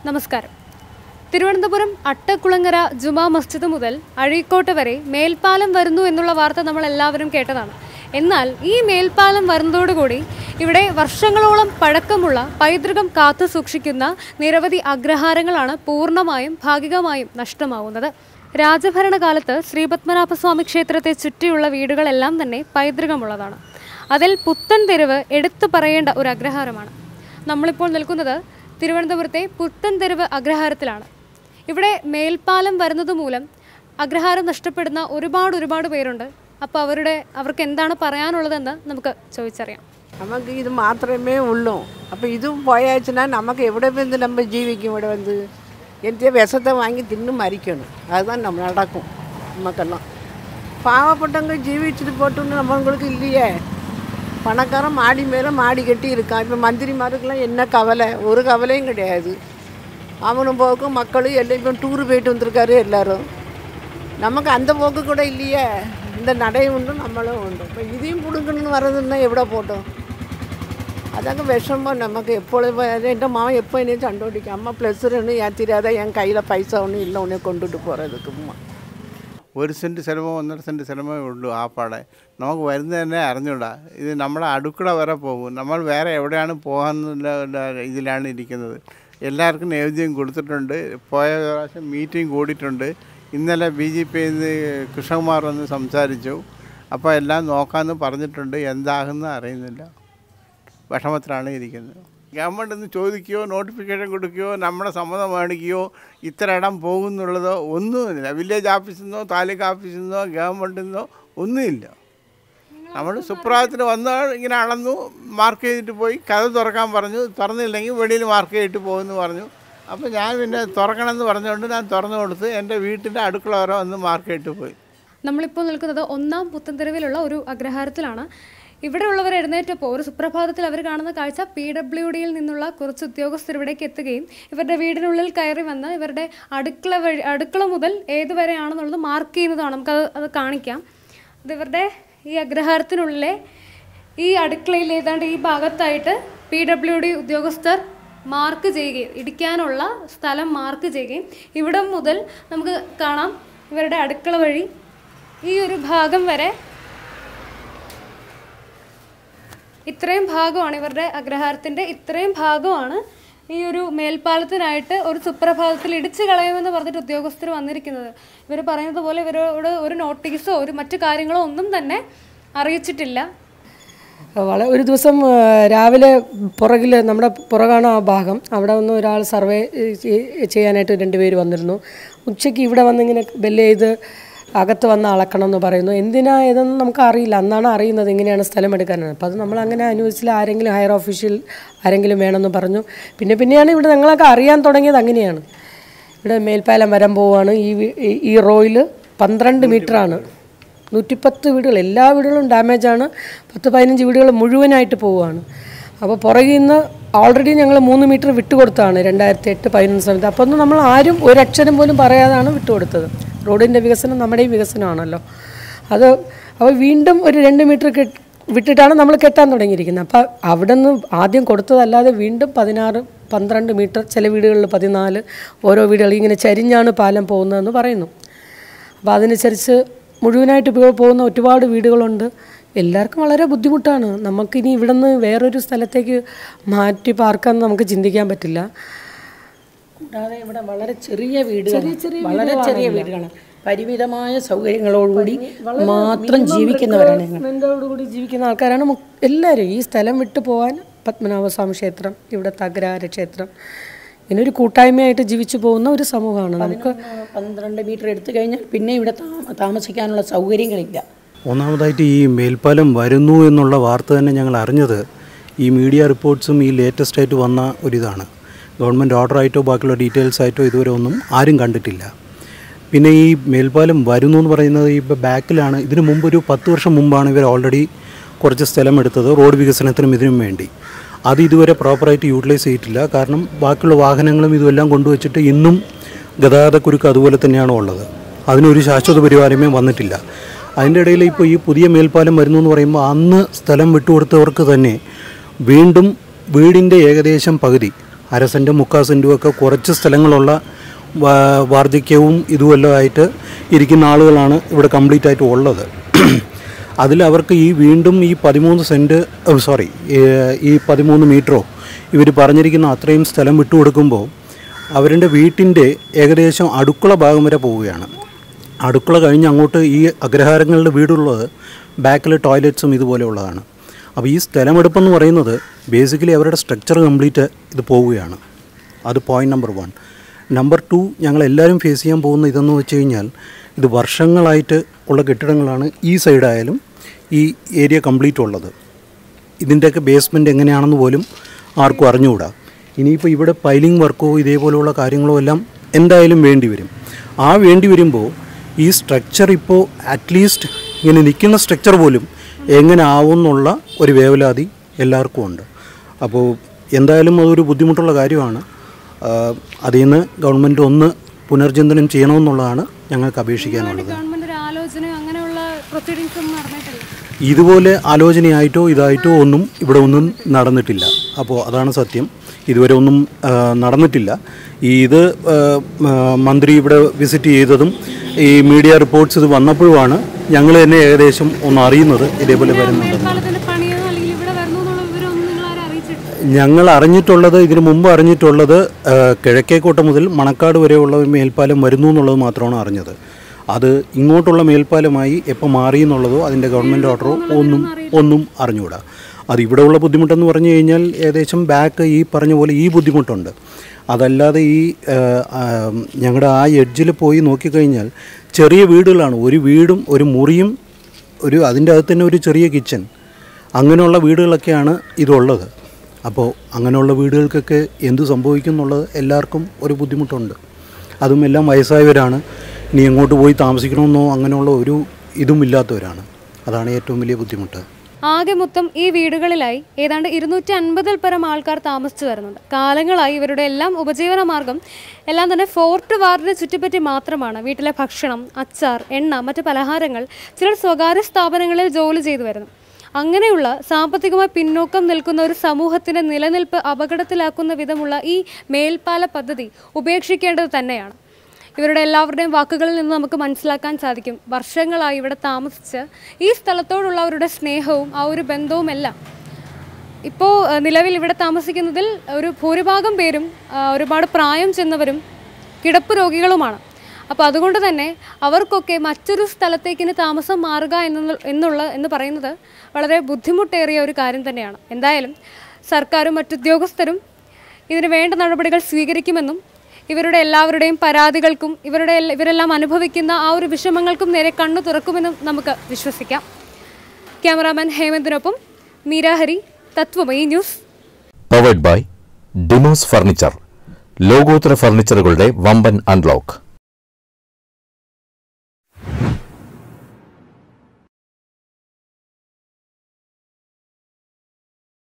നമസ്കാരം തിരുവനന്തപുരം അട്ടക്കുളങ്ങര ജുമാ മസ്ജിദ് മുതൽ അഴീക്കോട്ട് വരെ മേൽപ്പാലം വരുന്നു എന്നുള്ള വാർത്ത നമ്മൾ എല്ലാവരും കേട്ടതാണ് എന്നാൽ ഈ മേൽപ്പാലം വരുന്നതോടുകൂടി ഇവിടെ വർഷങ്ങളോളം പഴക്കമുള്ള പൈതൃകം കാത്തു സൂക്ഷിക്കുന്ന നിരവധി അഗ്രഹാരങ്ങളാണ് പൂർണ്ണമായും ഭാഗികമായും നഷ്ടമാവുന്നത് രാജഭരണകാലത്ത് ശ്രീപത്മനാഭസ്വാമി ക്ഷേത്രത്തെ ചുറ്റിയുള്ള വീടുകളെല്ലാം തന്നെ പൈതൃകമുള്ളതാണ് അതിൽ പുത്തൻ തെരുവ് എടുത്തു പറയേണ്ട ഒരു അഗ്രഹാരമാണ് നമ്മളിപ്പോൾ നിൽക്കുന്നത് തിരുവനന്തപുരത്തെ പുത്തൻ തെരുവ് അഗ്രഹാരത്തിലാണ് ഇവിടെ മേൽപ്പാലം വരുന്നത് മൂലം അഗ്രഹാരം നഷ്ടപ്പെടുന്ന ഒരുപാട് ഒരുപാട് പേരുണ്ട് അപ്പോൾ അവരുടെ അവർക്ക് എന്താണ് പറയാനുള്ളതെന്ന് നമുക്ക് ചോദിച്ചറിയാം நமக்கு இது மாத்திரமே உள்ளும் அப்போ இதுவும் போயாச்சுன்னா நமக்கு எവിടെ வந்து நம்ம ஜீவிக்கும் ഇവിടെ வந்து எந்த விஷத்தை வாங்கி தின்னு மறிக்கணும் அதுதான் நம்ம நடக்கும் நமக்கெல்லாம் பாவப்பட்டவங்க ஜீவிச்சுட்டு போட்டோன்னு நம்மளுக்கு இல்லையே பணக்காரன் மாடி மேலே மாடி கட்டி இருக்கான் இப்போ மந்திரிமாருக்கெல்லாம் என்ன கவலை ஒரு கவலையும் கிடையாது அவனும் போக்கும் மக்களும் எல்லாம் இப்போ டூரு போயிட்டு வந்திருக்காரு எல்லாரும் நமக்கு அந்த போக்கு கூட இல்லையே இந்த நடையும் உண்டு நம்மளும் உண்டு இப்போ இதையும் பிடுங்கணும்னு வர்றதுன்னா எവിടെ போட்டோம் അതൊക്കെ വിഷമം നമുക്ക് എപ്പോഴും എൻ്റെ മാവൻ എപ്പോൾ എന്നെ ചണ്ടോടിക്കും അമ്മ പ്ലസ് രണ്ട് ഞാൻ തിരാതെ ഞാൻ കയ്യിൽ പൈസ ഒന്നും ഇല്ല ഉന്നെ കൊണ്ടിട്ട് പോகிறதுக்கு ഉമ്മ ഒരു സെൻറ്റ് സ്ഥലമോ ഒന്നര സെൻറ്റ് സ്ഥലമോ ഉള്ളൂ ആ പാടെ നമുക്ക് വരുന്നത് തന്നെ അറിഞ്ഞൂടാ ഇത് നമ്മുടെ അടുക്കള വരെ പോകും നമ്മൾ വേറെ എവിടെയാണ് പോകാന്നുള്ള ഇതിലാണ് ഇരിക്കുന്നത് എല്ലാവർക്കും നൈവേദ്യം കൊടുത്തിട്ടുണ്ട് പോയ പ്രാവശ്യം മീറ്റിംഗ് കൂടിയിട്ടുണ്ട് ഇന്നലെ ബി ജെ പി കൃഷ്ണകുമാർ വന്ന് സംസാരിച്ചു അപ്പോൾ എല്ലാം നോക്കാമെന്ന് പറഞ്ഞിട്ടുണ്ട് എന്താകുമെന്ന് അറിയുന്നില്ല വിഷമത്തിലാണ് ഇരിക്കുന്നത് ഗവൺമെൻറ് ഒന്ന് ചോദിക്കുകയോ നോട്ടിഫിക്കേഷൻ കൊടുക്കുകയോ നമ്മുടെ സമ്മതം മേടിക്കുകയോ ഇത്ര ഇടം പോകുന്നുള്ളതോ ഒന്നുമില്ല വില്ലേജ് ഓഫീസിൽ നിന്നോ താലൂക്ക് ഓഫീസിൽ നിന്നോ ഗവൺമെൻറ്റിൽ നിന്നോ ഒന്നുമില്ല നമ്മൾ സുപ്രഭാതത്തിന് വന്നാൽ ഇങ്ങനെ അളന്നു മാർക്ക് ചെയ്തിട്ട് പോയി കഥ തുറക്കാൻ പറഞ്ഞു തുറന്നില്ലെങ്കിൽ വെളിയിൽ മാർക്ക് ചെയ്തിട്ട് പോകുമെന്ന് പറഞ്ഞു അപ്പോൾ ഞാൻ പിന്നെ തുറക്കണമെന്ന് പറഞ്ഞുകൊണ്ട് ഞാൻ തുറന്നു കൊടുത്ത് എൻ്റെ വീട്ടിൻ്റെ അടുക്കള വരെ വന്ന് മാർക്ക് ചെയ്തിട്ട് പോയി നമ്മളിപ്പോൾ നിൽക്കുന്നത് ഒന്നാം പുത്തൻതെരുവിലുള്ള ഒരു അഗ്രഹാരത്തിലാണ് ഇവിടെയുള്ളവർ എഴുന്നേറ്റപ്പോൾ ഒരു സുപ്രഭാതത്തിൽ അവർ കാണുന്ന കാഴ്ച പി ഡബ്ല്യു ഡിയിൽ നിന്നുള്ള കുറച്ച് ഉദ്യോഗസ്ഥർ ഇവിടേക്ക് എത്തുകയും ഇവരുടെ വീടിനുള്ളിൽ കയറി വന്ന് ഇവരുടെ അടുക്കള വഴി അടുക്കള മുതൽ ഏതുവരെയാണെന്നുള്ളത് മാർക്ക് ചെയ്യുന്നതാണ് നമുക്കത് അത് കാണിക്കാം ഇത് ഇവരുടെ ഈ അഗ്രഹാരത്തിനുള്ളിലെ ഈ അടുക്കളയിൽ ഏതാണ്ട് ഈ ഭാഗത്തായിട്ട് പി ഡബ്ല്യു ഡി ഉദ്യോഗസ്ഥർ മാർക്ക് ചെയ്യുകയും ഇടിക്കാനുള്ള സ്ഥലം മാർക്ക് ചെയ്യുകയും ഇവിടം മുതൽ നമുക്ക് കാണാം ഇവരുടെ അടുക്കള വഴി ഈ ഒരു ഭാഗം വരെ ഇത്രയും ഭാഗമാണ് ഇവരുടെ അഗ്രഹാരത്തിൻ്റെ ഇത്രയും ഭാഗമാണ് ഈ ഒരു മേൽപ്പാലത്തിനായിട്ട് ഒരു സുപ്രഭാതത്തിൽ ഇടിച്ചു കളയുമെന്ന് പറഞ്ഞിട്ട് ഉദ്യോഗസ്ഥർ വന്നിരിക്കുന്നത് ഇവർ പറയുന്നത് പോലെ ഇവരോട് ഒരു നോട്ടീസോ ഒരു മറ്റു കാര്യങ്ങളോ ഒന്നും തന്നെ അറിയിച്ചിട്ടില്ല വള ഒരു ദിവസം ആ, രാവിലെ പുറകിൽ നമ്മുടെ പുറകാണ് ആ ഭാഗം അവിടെ വന്ന് ഒരാൾ സർവേ ഏ, ചെയ്- ചെയ്യാനായിട്ട് രണ്ടുപേര് വന്നിരുന്നു ഉച്ചയ്ക്ക് ഇവിടെ വന്നിങ്ങനെ ബെല്ല് ചെയ്ത് അകത്ത് വന്ന് അളക്കണം എന്ന് പറയുന്നു എന്തിനാ ഇതൊന്നും നമുക്ക് അറിയില്ല അന്നാണ് അറിയുന്നത് ഇങ്ങനെയാണ് സ്ഥലം എടുക്കാനാണ് അപ്പോൾ അത് നമ്മൾ അങ്ങനെ അനുവദിച്ചില്ല ആരെങ്കിലും ഹയർ ഓഫീഷ്യൽ ആരെങ്കിലും വേണമെന്ന് പറഞ്ഞു പിന്നെ പിന്നെയാണ് ഇവിടെ ഞങ്ങളൊക്കെ അറിയാൻ തുടങ്ങിയത് അങ്ങനെയാണ് ഇവിടെ മേൽപ്പാലം വരാൻ പോവുകയാണ് ഈ വി- ഈ- ഈ റോയിൽ പന്ത്രണ്ട് മീറ്ററാണ് നൂറ്റിപ്പത്ത് വീടുകൾ എല്ലാ വീടുകളും ഡാമേജാണ് പത്ത് പതിനഞ്ച് വീടുകൾ മുഴുവനായിട്ട് പോവുകയാണ് അപ്പോൾ പുറകിൽ നിന്ന് ഓൾറെഡി ഞങ്ങൾ മൂന്ന് മീറ്റർ വിട്ടുകൊടുത്താണ് രണ്ടായിരത്തി എട്ട് പതിനൊന്ന് സമയത്ത് അപ്പോൾ ഒന്നും നമ്മൾ ആരും ഒരക്ഷരം പോലും പറയാതാണ് വിട്ടുകൊടുത്തത് റോഡിൻ്റെ വികസനം നമ്മുടെയും വികസനമാണല്ലോ അത് അപ്പോൾ വീണ്ടും ഒരു രണ്ട് മീറ്റർ കെട്ട് വിട്ടിട്ടാണ് നമ്മൾ കെട്ടാൻ തുടങ്ങിയിരിക്കുന്നത് അപ്പോൾ അവിടെ നിന്ന് ആദ്യം കൊടുത്തതല്ലാതെ വീണ്ടും പതിനാറ് പന്ത്രണ്ട് മീറ്റർ ചില വീടുകളിൽ പതിനാല് ഓരോ വീടുകൾ ഇങ്ങനെ ചരിഞ്ഞാണ് പാലം പോകുന്നതെന്ന് പറയുന്നു അപ്പോൾ അതനുസരിച്ച് മുഴുവനായിട്ട് ഇപ്പോൾ പോകുന്ന ഒരുപാട് വീടുകളുണ്ട് എല്ലാവർക്കും വളരെ ബുദ്ധിമുട്ടാണ് നമുക്കിനി ഇവിടെ നിന്ന് വേറൊരു സ്ഥലത്തേക്ക് മാറ്റി പാർക്കാൻ നമുക്ക് ചിന്തിക്കാൻ പറ്റില്ല കൂടാതെ ഇവിടെ വളരെ ചെറിയ വീടുകൾ വളരെ ചെറിയ വീടുകളാണ് പരിമിതമായ സൗകര്യങ്ങളോടുകൂടി മാത്രം ജീവിക്കുന്നവരാണ് ഞങ്ങൾ കൂടി ജീവിക്കുന്ന ആൾക്കാരാണ് മു- എല്ലാവരും ഈ സ്ഥലം വിട്ടു പോകാൻ പത്മനാഭസ്വാമി ക്ഷേത്രം ഇവിടുത്തെ അഗ്രഹാര ക്ഷേത്രം ഇങ്ങനെ ഒരു കൂട്ടായ്മയായിട്ട് ജീവിച്ചു പോകുന്ന ഒരു സമൂഹമാണ് നമുക്ക് പന്ത്രണ്ട് മീറ്റർ എടുത്തു കഴിഞ്ഞാൽ പിന്നെ ഇവിടെ താമ- താമസിക്കാനുള്ള സൗകര്യങ്ങളില്ല ഒന്നാമതായിട്ട് ഈ മേൽപ്പാലം വരുന്നു എന്നുള്ള വാർത്ത തന്നെ ഞങ്ങൾ അറിഞ്ഞത് ഈ മീഡിയ റിപ്പോർട്ട്സും ഈ ലേറ്റസ്റ്റ് ആയിട്ട് വന്ന ഒരിതാണ് ഗവൺമെൻറ് ഓർഡർ ആയിട്ടോ ബാക്കിയുള്ള ഡീറ്റെയിൽസ് ആയിട്ടോ ഇതുവരെ ഒന്നും ആരും കണ്ടിട്ടില്ല പിന്നെ ഈ മേൽപ്പാലം വരുന്നു എന്ന് പറയുന്നത് ഈ ബാക്കിലാണ് ഇതിനു മുമ്പ് ഒരു പത്ത് വർഷം മുമ്പാണ് ഇവർ ഓൾറെഡി കുറച്ച് സ്ഥലം എടുത്തത് റോഡ് വികസനത്തിനും ഇതിനും വേണ്ടി അത് ഇതുവരെ പ്രോപ്പറായിട്ട് യൂട്ടിലൈസ് ചെയ്തിട്ടില്ല കാരണം ബാക്കിയുള്ള വാഹനങ്ങളും ഇതുമെല്ലാം കൊണ്ടുവച്ചിട്ട് ഇന്നും ഗതാഗതക്കുരുക്ക് അതുപോലെ തന്നെയാണ് ഉള്ളത് അതിനൊരു ശാശ്വത പരിഹാരമേ വന്നിട്ടില്ല അതിൻ്റെ ഇടയിൽ ഇപ്പോൾ ഈ പുതിയ മേൽപ്പാലം വരുന്നു എന്ന് പറയുമ്പോൾ അന്ന് സ്ഥലം വിട്ടുകൊടുത്തവർക്ക് തന്നെ വീണ്ടും വീടിൻ്റെ ഏകദേശം പകുതി അര സെൻറ്റും മുക്കാൽ സെൻറ്റും ഒക്കെ കുറച്ച് സ്ഥലങ്ങളുള്ള വാ- വാർദ്ധക്യവും ഇതുമെല്ലാം ആയിട്ട് ഇരിക്കുന്ന ആളുകളാണ് ഇവിടെ കംപ്ലീറ്റ് ആയിട്ട് ഉള്ളത് അതിൽ അവർക്ക് ഈ വീണ്ടും ഈ പതിമൂന്ന് സെൻറ്റ് സോറി ഈ പതിമൂന്ന് മീറ്ററോ ഇവർ പറഞ്ഞിരിക്കുന്ന അത്രയും സ്ഥലം വിട്ടുകൊടുക്കുമ്പോൾ അവരുടെ വീട്ടിൻ്റെ ഏകദേശം അടുക്കള ഭാഗം വരെ പോവുകയാണ് അടുക്കള കഴിഞ്ഞ് അങ്ങോട്ട് ഈ അഗ്രഹാരങ്ങളുടെ വീടുള്ളത് ബാക്കിൽ ടോയ്ലറ്റ്സും ഇതുപോലെയുള്ളതാണ് അപ്പോൾ ഈ സ്ഥലമെടുപ്പെന്ന് പറയുന്നത് ബേസിക്കലി അവരുടെ സ്ട്രക്ചർ കംപ്ലീറ്റ് ഇത് പോവുകയാണ് അത് point number one number two ഞങ്ങൾ എല്ലാവരും ഫേസ് ചെയ്യാൻ പോകുന്ന ഇതെന്ന് വെച്ച് കഴിഞ്ഞാൽ ഇത് വർഷങ്ങളായിട്ട് ഉള്ള കെട്ടിടങ്ങളാണ് ഈ സൈഡായാലും ഈ ഏരിയ കംപ്ലീറ്റ് ഉള്ളത് ഇതിൻ്റെയൊക്കെ ബേസ്മെൻറ്റ് എങ്ങനെയാണെന്ന് പോലും ആർക്കും അറിഞ്ഞുകൂടാ ഇനിയിപ്പോൾ ഇവിടെ പൈലിംഗ് വർക്കോ ഇതേപോലെയുള്ള കാര്യങ്ങളോ എല്ലാം എന്തായാലും വേണ്ടി വരും ആ വേണ്ടി വരുമ്പോൾ ഈ സ്ട്രക്ചർ ഇപ്പോൾ അറ്റ്ലീസ്റ്റ് ഇങ്ങനെ നിൽക്കുന്ന സ്ട്രക്ചർ പോലും എങ്ങനെ ആവുമെന്നുള്ള ഒരു വേവലാതി എല്ലാവർക്കും ഉണ്ട് അപ്പോൾ എന്തായാലും അതൊരു ബുദ്ധിമുട്ടുള്ള കാര്യമാണ് ആഹ് അതിൽ നിന്ന് ഗവൺമെൻറ് ഒന്ന് പുനർചിന്തനം ചെയ്യണമെന്നുള്ളതാണ് ഞങ്ങൾക്ക് അപേക്ഷിക്കാനുള്ളത് ഗവൺമെന്റ് ഒരു ആലോചന അങ്ങനെയുള്ള പ്രൊസീഡിങ്സ് ഒന്നും നടന്നിട്ടില്ല ഇതുപോലെ ആലോചനയായിട്ടോ ഇതായിട്ടോ ഒന്നും ഇവിടെ ഒന്നും നടന്നിട്ടില്ല അപ്പോൾ അതാണ് സത്യം ഇതുവരെ ഒന്നും ആ, നടന്നിട്ടില്ല ഈ ഇത് ആ, ആ, മന്ത്രി ഇവിടെ വിസിറ്റ് ചെയ്തതും ഈ മീഡിയ റിപ്പോർട്ട്സ് ഇത് വന്നപ്പോഴുമാണ് ഞങ്ങൾ തന്നെ ഏകദേശം ഒന്ന് അറിയുന്നത് ഇതേപോലെ വരുന്നുണ്ട് മേൽപ്പാലത്തിന്റെ പണിയോ അല്ലെങ്കിൽ ഇവിടെ വരുന്നു എന്നുള്ള വിവരമൊന്നും നിങ്ങൾ ആരും അറിയിച്ചിട്ടില്ല ഞങ്ങൾ അറിഞ്ഞിട്ടുള്ളത് ഇതിനു മുമ്പ് അറിഞ്ഞിട്ടുള്ളത് ആ, കിഴക്കേക്കോട്ട മുതൽ മണക്കാട് വരെയുള്ള ഒരു മേൽപ്പാലം വരുന്നു എന്നുള്ളത് മാത്രമാണ് അറിഞ്ഞത് അത് ഇങ്ങോട്ടുള്ള മേൽപ്പാലമായി എപ്പോൾ മാറി എന്നുള്ളതോ അതിൻ്റെ ഗവൺമെൻറ് ഓർഡറോ ഒന്നും ഒന്നും അറിഞ്ഞുകൂടാ അത് ഇവിടെ ഉള്ള ബുദ്ധിമുട്ടെന്ന് പറഞ്ഞു കഴിഞ്ഞാൽ ഏകദേശം ബാക്ക് ഈ പറഞ്ഞ പോലെ ഈ ബുദ്ധിമുട്ടുണ്ട് അതല്ലാതെ ഈ ഞങ്ങളുടെ ആ എഡ്ജിൽ പോയി നോക്കിക്കഴിഞ്ഞാൽ ചെറിയ വീടുകളാണ് ഒരു വീടും ഒരു മുറിയും ഒരു അതിൻ്റെ അകത്ത് തന്നെ ഒരു ചെറിയ കിച്ചൺ അങ്ങനെയുള്ള വീടുകളൊക്കെയാണ് ഇതുള്ളത് അപ്പോൾ അങ്ങനെയുള്ള വീടുകൾക്കൊക്കെ എന്ത് സംഭവിക്കും എന്നുള്ളത് എല്ലാവർക്കും ഒരു ബുദ്ധിമുട്ടുണ്ട് അതും എല്ലാം വയസ്സായവരാണ് ഇനി എങ്ങോട്ട് പോയി താമസിക്കണമെന്നോ അങ്ങനെയുള്ള ഒരു ഇതും ഇല്ലാത്തവരാണ് അതാണ് ഏറ്റവും വലിയ ബുദ്ധിമുട്ട് ആകെ മൊത്തം ഈ വീടുകളിലായി ഏതാണ്ട് ഇരുന്നൂറ്റി അൻപതിൽ പരം ആൾക്കാർ താമസിച്ചു വരുന്നുണ്ട് കാലങ്ങളായി ഇവരുടെ എല്ലാം ഉപജീവന മാർഗം എല്ലാം തന്നെ ഫോർട്ട് വാർഡിനെ ചുറ്റിപ്പറ്റി മാത്രമാണ് വീട്ടിലെ ഭക്ഷണം അച്ചാർ എണ്ണ മറ്റ് പലഹാരങ്ങൾ ചിലർ സ്വകാര്യ സ്ഥാപനങ്ങളിൽ ജോലി ചെയ്തു വരുന്നു അങ്ങനെയുള്ള സാമ്പത്തികമായി പിന്നോക്കം നിൽക്കുന്ന ഒരു സമൂഹത്തിന്റെ നിലനിൽപ്പ് അപകടത്തിലാക്കുന്ന വിധമുള്ള ഈ മേൽപ്പാല പദ്ധതി ഉപേക്ഷിക്കേണ്ടത് തന്നെയാണ് ഇവരുടെ എല്ലാവരുടെയും വാക്കുകളിൽ നിന്ന് നമുക്ക് മനസ്സിലാക്കാൻ സാധിക്കും വർഷങ്ങളായി ഇവിടെ താമസിച്ച് ഈ സ്ഥലത്തോടുള്ള അവരുടെ സ്നേഹവും ആ ഒരു ബന്ധവും എല്ലാം ഇപ്പോൾ ഏഹ്, നിലവിൽ ഇവിടെ താമസിക്കുന്നതിൽ ഒരു ഭൂരിഭാഗം പേരും ആ, ഒരുപാട് പ്രായം ചെന്നവരും കിടപ്പ് രോഗികളുമാണ് അപ്പോൾ അതുകൊണ്ട് തന്നെ അവർക്കൊക്കെ മറ്റൊരു സ്ഥലത്തേക്ക് ഇനി താമസം മാറുക എന്നുള്ള എന്നുള്ള എന്ന് പറയുന്നത് വളരെ ബുദ്ധിമുട്ടേറിയ ഒരു കാര്യം തന്നെയാണ് എന്തായാലും സർക്കാരും മറ്റുദ്യോഗസ്ഥരും ഇതിന് വേണ്ട നടപടികൾ സ്വീകരിക്കുമെന്നും ഇവരുടെ എല്ലാവരുടെയും പരാതികൾക്കും ഇവരുടെ എല്ലാ- ഇവരെല്ലാം അനുഭവിക്കുന്ന ആ ഒരു വിഷമങ്ങൾക്കും നേരെ കണ്ണു തുറക്കുമെന്നും നമുക്ക് വിശ്വസിക്കാം ക്യാമറാമാൻ ഹേമന്തിനൊപ്പം Meera Hari Tatwamayi news powered by Demos furniture ലോകോത്തര ഫർണിച്ചറുകളുടെ വമ്പൻ അൺലോക്ക്